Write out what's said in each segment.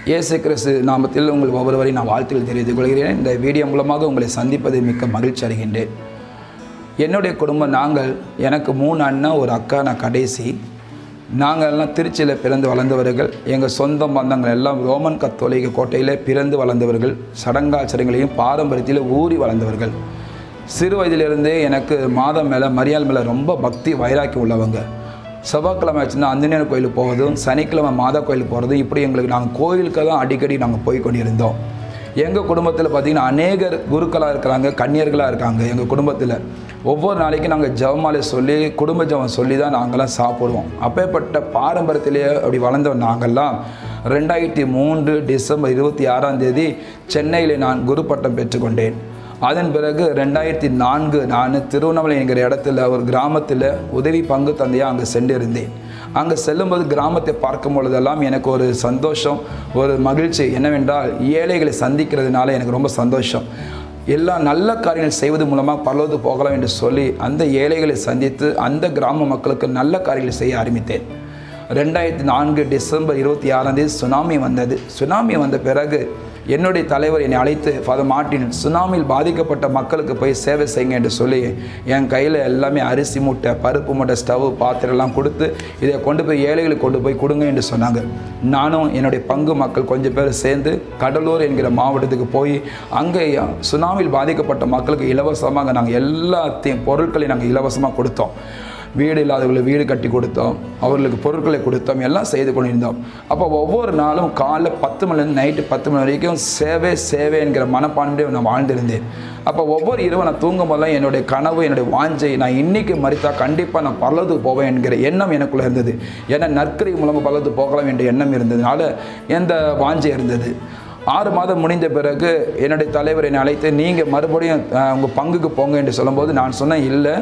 இயேசு கிறிஸ்து நாமத்தில் உங்கள் ஒவ்வொருவரையும் நான் வாழ்த்துக்கள் தெரிவித்துக் கொள்கிறேன் இந்த வீடியோ மூலமாக உங்களை சந்திப்பதில் மிக்க மகிழ்ச்சி அடைகின்றேன் என்னுடைய குடும்பம் நாங்கள் எனக்கு மூணு அண்ணன் ஒரு அக்கா நான் கடைசி நாங்கள் எல்லாம் திருச்சியில் பிறந்து வளர்ந்தவர்கள் எங்கள் சொந்த பந்தங்கள் எல்லாம் ரோமன் கத்தோலிக்க கோட்டையில் பிறந்து வளர்ந்தவர்கள் சடங்காச்சரங்களையும் பாரம்பரியத்தில் ஊறி வளர்ந்தவர்கள் சிறு வயதிலிருந்தே எனக்கு மாதம் மேலே மரியாள் மேலே ரொம்ப பக்தி வைராக்கி உள்ளவங்க செவ்வாய்க்கிழமை ஆச்சுன்னா அந்தனியர் கோயிலுக்கு போவதும் சனிக்கிழமை மாதா கோயிலுக்கு போகிறதும் இப்படி எங்களுக்கு நாங்கள் கோயிலுக்கு தான் அடிக்கடி நாங்கள் போய் கொண்டிருந்தோம் எங்கள் குடும்பத்தில் பார்த்திங்கன்னா அநேகர் குருக்களாக இருக்கிறாங்க கன்னியர்களாக இருக்காங்க எங்கள் குடும்பத்தில் ஒவ்வொரு நாளைக்கும் நாங்கள் ஜெபமாலை சொல்லி குடும்ப ஜெபம் சொல்லி தான் நாங்கள்லாம் சாப்பிடுவோம் அப்பேற்பட்ட பாரம்பரியத்திலேயே அப்படி வளர்ந்த நாங்கள்லாம் ரெண்டாயிரத்தி மூன்று டிசம்பர் இருபத்தி ஆறாம் தேதி சென்னையில் நான் குரு பட்டம் பெற்றுக்கொண்டேன் அதன் பிறகு ரெண்டாயிரத்தி நான்கு நான் திருவண்ணாமலை என்கிற இடத்துல ஒரு கிராமத்தில் உதவி பங்கு தந்தையாக அங்கே சென்றிருந்தேன் அங்கே செல்லும்போது கிராமத்தை பார்க்கும் பொழுதெல்லாம் எனக்கு ஒரு சந்தோஷம் ஒரு மகிழ்ச்சி என்னவென்றால் ஏழைகளை சந்திக்கிறதுனால எனக்கு ரொம்ப சந்தோஷம் எல்லா நல்ல காரியங்கள் செய்வது மூலமாக பரலோது போகலாம் என்று சொல்லி அந்த ஏழைகளை சந்தித்து அந்த கிராம மக்களுக்கு நல்ல காரியங்களை செய்ய ஆரம்பித்தேன் ரெண்டாயிரத்தி நான்கு டிசம்பர் இருபத்தி ஆறாம் தேதி சுனாமி வந்தது சுனாமி வந்த பிறகு என்னுடைய தலைவர் என்னை அழைத்து ஃபாதர் மார்ட்டின் சுனாமியில் பாதிக்கப்பட்ட மக்களுக்கு போய் சேவை செய்யுங்க என்று சொல்லி என் கையில் எல்லாமே அரிசி மூட்டை பருப்பு மூட்டை ஸ்டவ் பாத்திரம் எல்லாம் கொடுத்து இதை கொண்டு போய் ஏழைகளுக்கு கொண்டு போய் கொடுங்க என்று சொன்னாங்க நானும் என்னுடைய பங்கு மக்கள் கொஞ்சம் பேர் சேர்ந்து கடலூர் என்கிற மாவட்டத்துக்கு போய் அங்கே சுனாமியில் பாதிக்கப்பட்ட மக்களுக்கு இலவசமாக நாங்கள் எல்லாத்தையும் பொருட்களையும் நாங்கள் இலவசமாக கொடுத்தோம் வீடு இல்லாதவர்களுக்கு வீடு கட்டி கொடுத்தோம் அவர்களுக்கு பொருட்களை கொடுத்தோம் எல்லாம் செய்து கொண்டிருந்தோம் அப்போ ஒவ்வொரு நாளும் காலைல பத்து மணிலேருந்து நைட்டு பத்து மணி வரைக்கும் சேவை சேவை என்கிற மனப்பான்மையை நான் வாழ்ந்திருந்தேன் அப்போ ஒவ்வொரு இரவு நான் தூங்கும் போதெல்லாம் என்னுடைய கனவு என்னுடைய வாஞ்சை நான் இன்னைக்கு மறித்தா கண்டிப்பாக நான் பல்லதுக்கு போவேன் என்கிற எண்ணம் எனக்குள்ளே இருந்தது ஏன்னா நற்கரை மூலமாக பல்லது போகலாம் என்ற எண்ணம் இருந்ததுனால எந்த வாஞ்சை இருந்தது ஆறு மாதம் முடிந்த பிறகு என்னுடைய தலைவர் என்னை அழைத்து நீங்கள் மறுபடியும் உங்கள் பங்குக்கு போங்க என்று சொல்லும்போது நான் சொன்னேன் இல்லை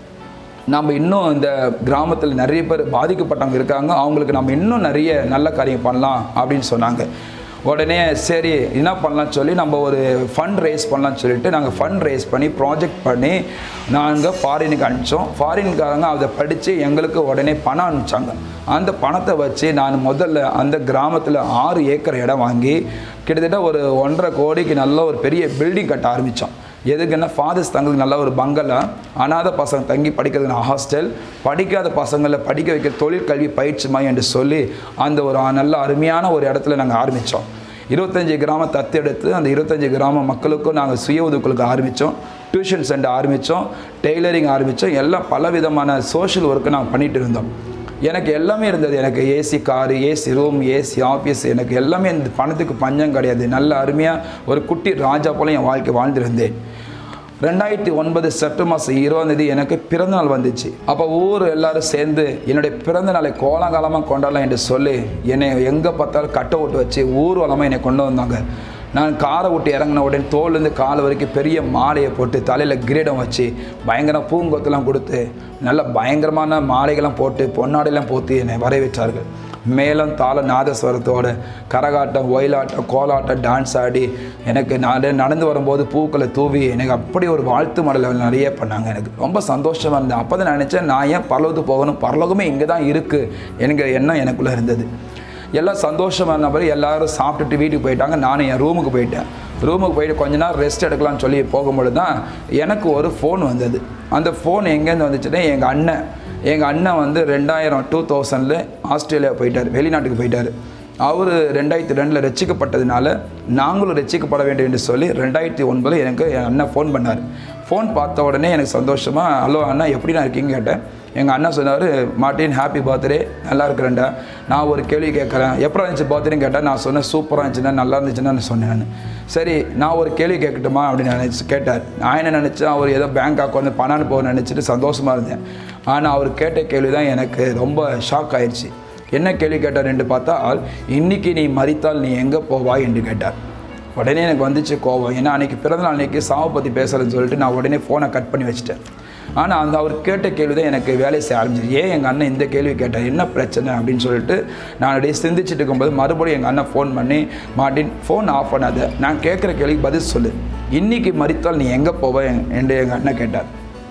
நம்ம இன்னும் இந்த கிராமத்தில் நிறைய பேர் பாதிக்கப்பட்டவங்க இருக்காங்க அவங்களுக்கு நம்ம இன்னும் நிறைய நல்ல காரியம் பண்ணலாம் அப்படின்னு சொன்னாங்க உடனே சரி என்ன பண்ணலாம்னு சொல்லி நம்ம ஒரு ஃபண்ட் ரைஸ் பண்ணலாம்னு சொல்லிட்டு நாங்கள் ஃபண்ட் ரைஸ் பண்ணி ப்ராஜெக்ட் பண்ணி நாங்கள் ஃபாரினுக்கு அனுப்பிச்சோம் ஃபாரின்காரங்க அதை படித்து எங்களுக்கு உடனே பணம் அனுப்பிச்சாங்க அந்த பணத்தை வச்சு நான் முதல்ல அந்த கிராமத்தில் ஆறு ஏக்கர் இடம் வாங்கி கிட்டத்தட்ட ஒரு ஒன்றரை கோடிக்கு நல்ல ஒரு பெரிய பில்டிங் கட்ட ஆரம்பித்தோம் எதுக்குன்னா ஃபாதர்ஸ் தங்களுக்கு நல்ல ஒரு பங்களா அனாத பசங்க தங்கி படிக்கிறதுக்கு ஹாஸ்டல் படிக்காத பசங்களை படிக்க வைக்க தொழிற்கல்வி பயிற்சி மையம் என்று சொல்லி அந்த ஒரு நல்ல அருமையான ஒரு இடத்துல நாங்கள் ஆரம்பித்தோம் இருபத்தஞ்சி கிராம தத்தெடுத்து அந்த இருபத்தஞ்சி கிராம மக்களுக்கும் நாங்கள் சுய உதவிக்குழுக்கு ஆரம்பித்தோம் டியூஷன் சென்டர் ஆரம்பித்தோம் டெய்லரிங் ஆரம்பித்தோம் எல்லாம் பல விதமான சோஷியல் ஒர்க்கு நாங்கள் பண்ணிகிட்டு இருந்தோம் எனக்கு எல்லாமே இருந்தது எனக்கு AC car AC room AC office எனக்கு எல்லாமே இந்த பணத்துக்கு பஞ்சம் கிடையாது நல்ல அருமையாக ஒரு குட்டி ராஜா போல என் வாழ்க்கை வாழ்ந்திருந்தேன் ரெண்டாயிரத்தி ஒன்பது செப்டம்பர் மாதம் இருபதாம் தேதி எனக்கு பிறந்தநாள் வந்துச்சு அப்போ ஊர் எல்லாரும் சேர்ந்து என்னுடைய பிறந்த நாளை கோலாகாலமாக கொண்டாடலாம் என்று சொல்லி என்னை எங்கே பார்த்தாலும் கட்டை ஓட்டு வச்சு ஊர்வலமாக என்னை கொண்டு வந்தாங்க நான் காரை விட்டு இறங்கின உடனே தோல்லேருந்து கால் வரைக்கும் பெரிய மாலையை போட்டு தலையில் கிரீடம் வச்சு பயங்கர பூங்கொத்தெல்லாம் கொடுத்து நல்ல பயங்கரமான மாலைகள்லாம் போட்டு பொன்னாடையெல்லாம் போற்றி என்னை வரவேற்றார்கள் மேலும் தாள நாதஸ்வரத்தோட கரகாட்டம் ஒயிலாட்டம் கோலாட்டம் டான்ஸ் ஆடி எனக்கு நான் நடந்து வரும்போது பூக்களை தூவி எனக்கு அப்படி ஒரு வாழ்த்து மடலை நிறைய பண்ணாங்க எனக்கு ரொம்ப சந்தோஷமாக இருந்தேன் அப்போ தான் நினச்சேன் நான் ஏன் பரலோகத்துக்கு போகணும் பரலோகமே இங்கே தான் இருக்குது என்கிற எண்ணம் எனக்குள்ளே இருந்தது எல்லாம் சந்தோஷமாக இருந்த பிறகு எல்லாரும் சாப்பிட்டுட்டு வீட்டுக்கு போயிட்டாங்க நானும் என் ரூமுக்கு போயிட்டேன் ரூமுக்கு போயிட்டு கொஞ்ச நேரம் ரெஸ்ட் எடுக்கலாம்னு சொல்லி போகும்பொழுது தான் எனக்கு ஒரு ஃபோன் வந்தது அந்த ஃபோன் எங்கேருந்து வந்துச்சுன்னா எங்கள் அண்ணன் எங்கள் அண்ணன் வந்து ரெண்டாயிரம் டூ தௌசண்டில் ஆஸ்திரேலியா போயிட்டார் வெளிநாட்டுக்கு போயிட்டார் அவர் ரெண்டாயிரத்தி ரெண்டில் ரசிக்கப்பட்டதுனால நாங்களும் ரசிக்கப்பட வேண்டும் என்று சொல்லி ரெண்டாயிரத்தி ஒன்பதில் எனக்கு என் அண்ணன் ஃபோன் பண்ணார் ஃபோன் பார்த்த உடனே எனக்கு சந்தோஷமாக ஹலோ அண்ணா எப்படி நான் இருக்கீங்க கேட்டேன் எங்கள் அண்ணன் சொன்னார் மார்ட்டின் ஹாப்பி பர்த்டே நல்லா இருக்கிறேன்டா நான் ஒரு கேள்வி கேட்குறேன் எப்போ இருந்துச்சு பர்த்டேன்னு கேட்டேன் நான் சொன்னேன் சூப்பராக இருந்துச்சுன்னா நல்லா இருந்துச்சுன்னா நான் சொன்னேன் நான் சரி நான் ஒரு கேள்வி கேட்கட்டுமா அப்படின்னு நினச்சி கேட்டார் நான் என்ன நினச்சேன் அவர் ஏதோ பேங்க் அக்கௌண்ட் பணம் அனுப்ப நினச்சிட்டு சந்தோஷமாக இருந்தேன் ஆனால் அவர் கேட்ட கேள்வி தான் எனக்கு ரொம்ப ஷாக் ஆயிடுச்சு என்ன கேள்வி கேட்டார் என்று பார்த்தால் இன்னைக்கு நீ மறித்தால் நீ எங்கே போவாய் என்று கேட்டார் உடனே எனக்கு வந்துச்சு கோவம் ஏன்னா அன்றைக்கி பிறந்தநாள் அன்றைக்கி சாவை பற்றி பேசுகிறேன்னு சொல்லிட்டு நான் உடனே ஃபோனை கட் பண்ணி வச்சுட்டேன் ஆனால் அந்த அவர் கேட்ட கேள்வி தான் எனக்கு வேலையை செய்ய ஆரம்பிச்சிச்சு ஏன் எங்கள் அண்ணன் இந்த கேள்வி கேட்டார் என்ன பிரச்சனை அப்படின்னு சொல்லிட்டு நான் அப்படியே சிந்திச்சுட்டு இருக்கும்போது மறுபடியும் எங்கள் அண்ணன் ஃபோன் பண்ணி மாட்டின் ஃபோன் ஆஃப் பண்ணாத நான் கேட்குற கேள்விக்கு பதில் சொல்லு இன்னைக்கு மறித்தால் நீ எங்கே போவ என்று எங்கள் அண்ணன் கேட்டார்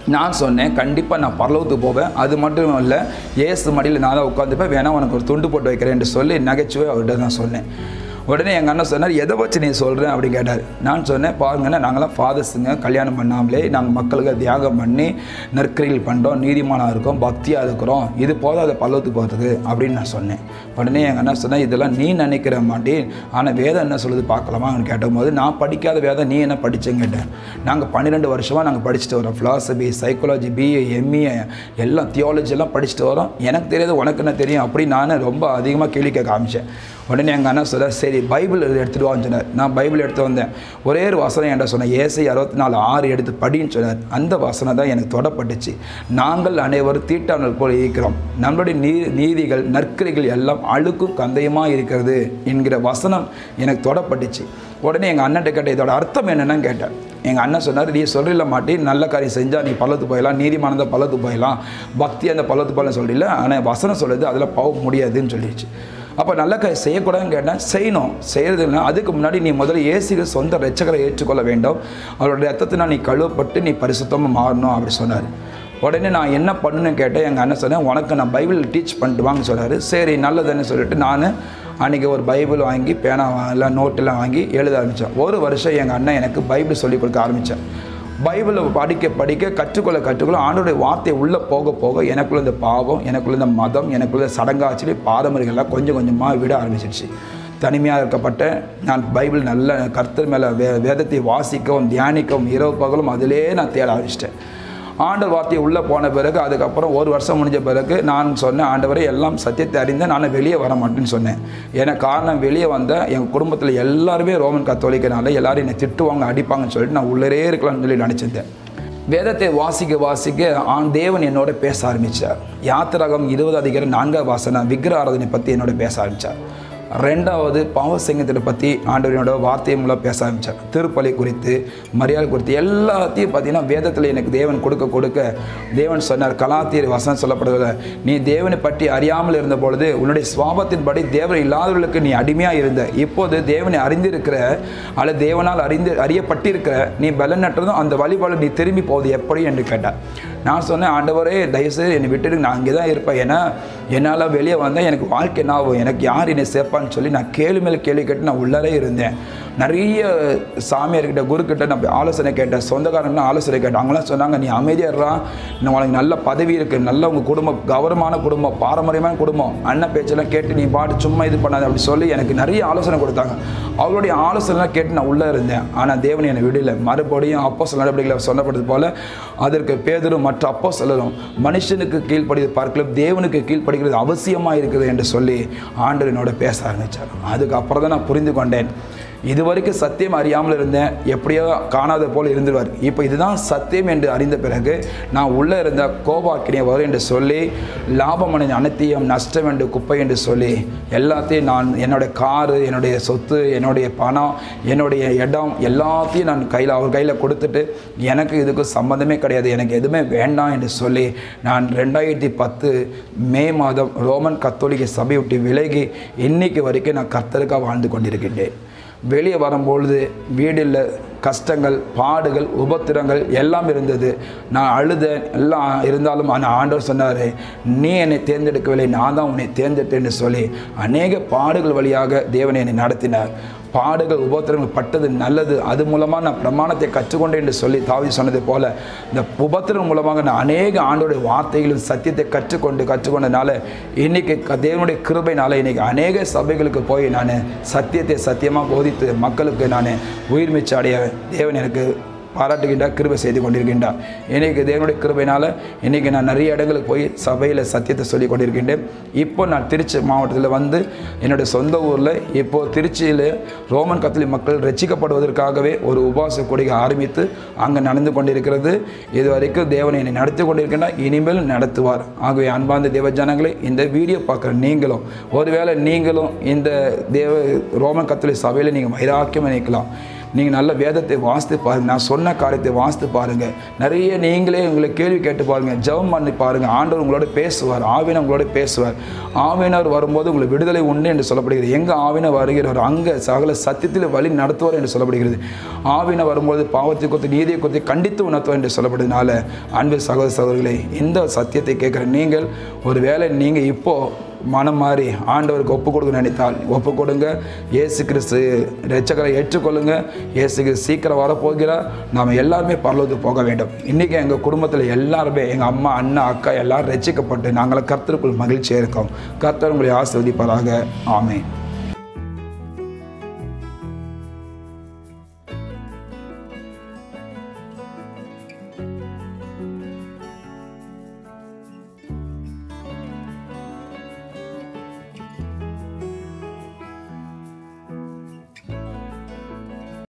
நான் சொன்னேன் கண்டிப்பாக நான் பரலவத்துக்கு போவேன் அது மட்டும் இல்லை ஏசு மடியில் நான் தான் உட்காந்துப்பேன் வேணா உனக்கு ஒரு துண்டு போட்டு வைக்கிறேன்னு சொல்லி நகைச்சுவை அவர்கிட்ட நான் சொன்னேன் உடனே எங்கள் அண்ணன் சொன்னார் எதை வச்சு நீ சொல்கிறேன் அப்படின்னு கேட்டார் நான் சொன்னேன் பாருங்கண்ணே நாங்களாம் ஃபாதர்ஸுங்க கல்யாணம் பண்ணாமலே நாங்கள் மக்களுக்கு தியாகம் பண்ணி நற்கரிகள் பண்ணுறோம் நீதிமானாக இருக்கோம் பக்தியாக இருக்கிறோம் இது போதாத பல்லவத்துக்கு போகிறதுக்கு அப்படின்னு நான் சொன்னேன் உடனே எங்கள் அண்ணன் சொன்னேன் இதெல்லாம் நீ நினைக்கிற மாட்டேன் ஆனால் வேதம் என்ன சொல்லுது பார்க்கலாமான்னு கேட்டபோது நான் படிக்காத வேதம் நீ என்ன படிச்சேன்னு கேட்டேன் நாங்கள் பன்னிரெண்டு வருஷமாக நாங்கள் படிச்சுட்டு வரோம் ஃபிலாசபி சைக்காலஜி பிஏ எம்இஏ எல்லாம் தியாலஜி எல்லாம் படிச்சுட்டு வரோம் எனக்கு தெரியாது உனக்கு என்ன தெரியும் அப்படி நான் ரொம்ப அதிகமாக கேள்வி கேட்க ஆரம்பித்தேன் உடனே எங்கள் அண்ணா சொல்ல சரி பைபிள் எடுத்துகிட்டு வான்னு சொன்னார் நான் பைபிள் எடுத்து வந்தேன் ஒரே ஒரு வசனம் என்கிட்ட சொன்னேன் ஏசை அறுபத்தி நாலு ஆறு எடுத்து படின்னு சொன்னார் அந்த வசனம் தான் எனக்கு தொடப்பட்டுச்சு நாங்கள் அனைவரும் தீட்டானல் போல் இருக்கிறோம் நம்மளுடைய நீ நீதிகள் நற்கரைகள் எல்லாம் அழுக்கும் கந்தையுமாக இருக்கிறது என்கிற வசனம் எனக்கு தொடப்பட்டுச்சு உடனே எங்கள் அண்ணன்ட்ட கேட்ட இதோட அர்த்தம் என்னென்னு கேட்டேன் எங்கள் அண்ணன் சொன்னார் நீ சொல்லிட மாட்டி நல்ல காரியம் செஞ்சால் நீ பள்ளத்து போயிடலாம் நீதிமானந்த பள்ளத்து போயிடலாம் பக்தி அந்த பள்ளத்து போயிடலாம் சொல்லல ஆனால் வசனம் சொல்லுது அதில் போக முடியாதுன்னு சொல்லிடுச்சு அப்போ நல்ல காரியம் செய்யக்கூடாதுன்னு கேட்டேன் செய்யணும் செய்கிறதுனா அதுக்கு முன்னாடி நீ முதல்ல இயேசுக்கு சொந்த ரட்சகரை ஏற்றுக்கொள்ள வேண்டும் அவருடைய ரத்தத்தினால் நீ கழுவப்பட்டு நீ பரிசுத்தமாக மாறணும் அப்படி சொன்னார் உடனே நான் என்ன பண்ணணும்னு கேட்டேன் எங்கள் அண்ணன் சொன்னேன் உனக்கு நான் பைபிள் டீச் பண்ணிட்டு வாங்க சொன்னார் சரி நல்லதுன்னு சொல்லிட்டு நான் அன்றைக்கி ஒரு பைபிள் வாங்கி பேனா வா- எல்லாம் நோட்டெல்லாம் வாங்கி எழுத ஆரம்பித்தேன் ஒரு வருஷம் எங்கள் அண்ணன் எனக்கு பைபிள் சொல்லிக் கொடுக்க ஆரம்பித்தேன் பைபிளை படிக்க படிக்க கற்றுக்கொள்ள கற்றுக்கொள்ள ஆண்டோடைய வார்த்தை உள்ளே போக போக எனக்குள்ள இந்த பாவம் எனக்குள்ள இந்த மதம் எனக்குள்ள சடங்காச்சலி பாரம்பரியங்கள்லாம் கொஞ்சம் கொஞ்சமாக விட ஆரம்பிச்சிடுச்சு தனிமையாக இருக்கப்பட்ட நான் பைபிள் நல்ல கர்த்தர் மேலே வே வேதத்தை வாசிக்கவும் தியானிக்கவும் இரவு பகலும் அதிலே நான் தேட ஆரம்பிச்சிட்டேன் ஆண்டவர் வார்த்தை உள்ளே போன பிறகு அதுக்கப்புறம் ஒரு வருஷம் முடிஞ்ச பிறகு நான் சொன்னேன் ஆண்டவரை எல்லாம் சத்தியத்தை அறிந்தேன் நான் வெளியே வர மாட்டேன்னு சொன்னேன் ஏன்னா காரணம் வெளியே வந்த எங்கள் குடும்பத்தில் எல்லாருமே ரோமன் கத்தோலிக்கனால எல்லாரும் என்னை திட்டுவாங்க அடிப்பாங்கன்னு சொல்லிட்டு நான் உள்ளரே இருக்கலாம்னு சொல்லி நினச்சிருந்தேன் வேதத்தை வாசிக்க வாசிக்க ஆண் தேவன் என்னோட பேச ஆரம்பித்தார் யாத்திரகம் இருபது அதிகாரம் நான்காவது வாசனை விக்கிர ஆராதனை பற்றி என்னோட பேச ஆரம்பித்தார் ரெண்டாவது பாவ சங்கத்தை பற்றி ஆண்டவரினோட வார்த்தை மூலம் பேச ஆரம்பித்தார் திருப்பலி குறித்து மரியாதை குறித்து எல்லாத்தையும் பார்த்தீங்கன்னா வேதத்தில் எனக்கு தேவன் கொடுக்க கொடுக்க தேவன் சொன்னார் கலாத்தியர் வசனம் சொல்லப்படுவதில்ல நீ தேவனை பற்றி அறியாமல் இருந்த பொழுது உன்னுடைய சுவாபத்தின்படி தேவன் இல்லாதவர்களுக்கு நீ அடிமையாக இருந்த இப்போது தேவனை அறிந்திருக்கிற அல்லது தேவனால் அறிந்து அறியப்பட்டிருக்கிற நீ பலனற்றதும் அந்த வழிபாடு நீ திரும்பி போவது எப்படி என்று கேட்டார் நான் சொன்னேன் ஆண்டவரே தயவுசெய்து என்னை விட்டுட்டு நான் அங்கே தான் இருப்பேன் ஏன்னா என்னால் வெளியே வந்தால் எனக்கு வாழ்க்கை என்ன ஆகும் எனக்கு யார் என்னை சேர்ப்பான்னு சொல்லி நான் கேள்வி மேலே கேள்வி கேட்டு நான் உள்ளரே இருந்தேன் நிறைய சாமியார்கிட்ட குருக்கிட்ட நான் போய் ஆலோசனை கேட்டேன் சொந்தக்காரங்க ஆலோசனை கேட்டேன் அவங்களாம் சொன்னாங்க நீ அமைதியாக இருடா இன்னும் உனக்கு நல்ல பதவி இருக்குது நல்ல உங்கள் குடும்பம் கௌரவமான குடும்பம் பாரம்பரியமான குடும்பம் அண்ணன் பேச்செல்லாம் கேட்டு நீ பாட்டு சும்மா இது பண்ணாத அப்படி சொல்லி எனக்கு நிறைய ஆலோசனை கொடுத்தாங்க அவங்களுடைய ஆலோசனைலாம் கேட்டு நான் உள்ளே இருந்தேன் ஆனால் தேவன் என்னை விடல மறுபடியும் அப்போ சில நடவடிக்கைகளை சொல்லப்பட்டது போல அதற்கு பேதரும் மற்ற அப்போ சொல்லலும் மனுஷனுக்கு கீழ்ப்படிது பார்க்கலாம் தேவனுக்கு கீழ்ப்படுகிறது அவசியமாக இருக்குது என்று சொல்லி ஆண்டவர் என்னோட பேச ஆரம்பித்தார் அதுக்கப்புறம் தான் நான் புரிந்து கொண்டேன் இது வரைக்கும் சத்தியம் அறியாமல் இருந்தேன் எப்படியோ காணாத போல் இருந்துருவார் இப்போ இதுதான் சத்தியம் என்று அறிந்த பிறகு நான் உள்ளே இருந்த கோபாக்கினிய வரும் என்று சொல்லி லாபம் அடைந்த அனைத்தையும் நஷ்டம் என்று குப்பை என்று சொல்லி எல்லாத்தையும் நான் என்னுடைய காரு என்னுடைய சொத்து என்னுடைய பணம் என்னுடைய இடம் எல்லாத்தையும் நான் கையில் அவர் கையில் கொடுத்துட்டு எனக்கு இதுக்கு சம்மந்தமே கிடையாது எனக்கு எதுவுமே வேண்டாம் என்று சொல்லி நான் ரெண்டாயிரத்தி பத்து மே மாதம் ரோமன் கத்தோலிக்க சபை விட்டு விலகி இன்னைக்கு வரைக்கும் நான் கர்த்தருக்காக வாழ்ந்து கொண்டிருக்கின்றேன் வெளியே வரும்பொழுது வீடில் கஷ்டங்கள் பாடுகள் உபத்திரங்கள் எல்லாம் இருந்தது நான் அழுதேன் எல்லாம் இருந்தாலும் ஆனால் ஆண்டவர் சொன்னார் நீ என்னை தேர்ந்தெடுக்கவில்லை நான் தான் உன்னை தேர்ந்தெடுத்தேன்னு சொல்லி அநேக பாடுகள் வழியாக தேவன் என்னை நடத்தினார் பாடுகள் உபத்திரங்கள் பட்டது நல்லது அது மூலமாக நான் பிரமாணத்தை கற்றுக்கொண்டேன் என்று சொல்லி தாவி சொன்னது போல இந்த உபத்திரம் மூலமாக நான் அநேக ஆண்டோடைய வார்த்தைகளும் சத்தியத்தை கற்றுக்கொண்டு கற்றுக்கொண்டனால இன்னைக்கு க- தேவனுடைய கிருபைனால இன்னைக்கு அநேக சபைகளுக்கு போய் நான் சத்தியத்தை சத்தியமாக போதித்து மக்களுக்கு நான் உயிர் மிச்ச அடைய தேவன் எனக்கு பாராட்டுகின்றார் கிருபை செய்து கொண்டிருக்கின்றார் இன்னைக்கு தேவனுடைய கிருபையினால் இன்னைக்கு நான் நிறைய இடங்களுக்கு போய் சபையில் சத்தியத்தை சொல்லி கொண்டிருக்கின்றேன் இப்போ நான் திருச்சி மாவட்டத்தில் வந்து என்னுடைய சொந்த ஊரில் இப்போ திருச்சியில் ரோமன் கத்தோலிக் மக்கள் ரட்சிக்கப்படுவதற்காகவே ஒரு உபவாச கொடிகை ஆரம்பித்து அங்கே நடந்து கொண்டிருக்கிறது இது வரைக்கும் தேவன் என்னை நடத்தி கொண்டிருக்கின்றார் இனிமேல் நடத்துவார் ஆகவே அன்பார்ந்த தேவ ஜனங்களே இந்த வீடியோ பார்க்குற நீங்களும் ஒருவேளை நீங்களும் இந்த தேவ ரோமன் கத்தோலிக் சபையில் நீங்கள் வைராக்கியம் நினைக்கலாம் நீங்கள் நல்ல வேதத்தை வாசித்து பாருங்கள் நான் சொன்ன காரியத்தை வாசித்து பாருங்கள் நிறைய நீங்களே உங்களை கேள்வி கேட்டு பாருங்கள் ஜெபம் பண்ணி பாருங்கள் ஆண்டவர் உங்களோட பேசுவார் ஆவினர் உங்களோட பேசுவார் ஆவினர் வரும்போது உங்களுக்கு விடுதலை உண்டு என்று சொல்லப்படுகிறது எங்கே ஆவினர் வருகிறவர் அங்கே சகல சத்தியத்தில் வழி நடத்துவார் என்று சொல்லப்படுகிறது ஆவினர் வரும்போது பாவத்தை கொத்து நீதியை கொத்தி கண்டித்து உணர்த்துவார் என்று சொல்லப்படுறதுனால அன்பு சகோதர சகோதரர்களே இந்த சத்தியத்தை கேட்குற நீங்கள் ஒரு வேளை நீங்கள் இப்போ மனம் மாறி ஆண்டவருக்கு ஒப்பு கொடுக்க நினைத்தால் ஒப்பு கொடுங்க இயேசு கிறிஸ்து ரட்சகரை ஏற்றுக்கொள்ளுங்க இயேசு கிறிஸ்து சீக்கிரம் வரப்போகிறார் நாம் எல்லாருமே பரலோகத்துக்கு போக வேண்டும் இன்றைக்கி எங்கள் குடும்பத்தில் எல்லாருமே எங்கள் அம்மா அண்ணா அக்கா எல்லாரும் ரட்சிக்கப்பட்டு நாங்கள் கர்த்தருக்குள் மகிழ்ச்சியாக இருக்கோம் கர்த்தர் உங்களை ஆசிர்வதிப்பாராக ஆமென்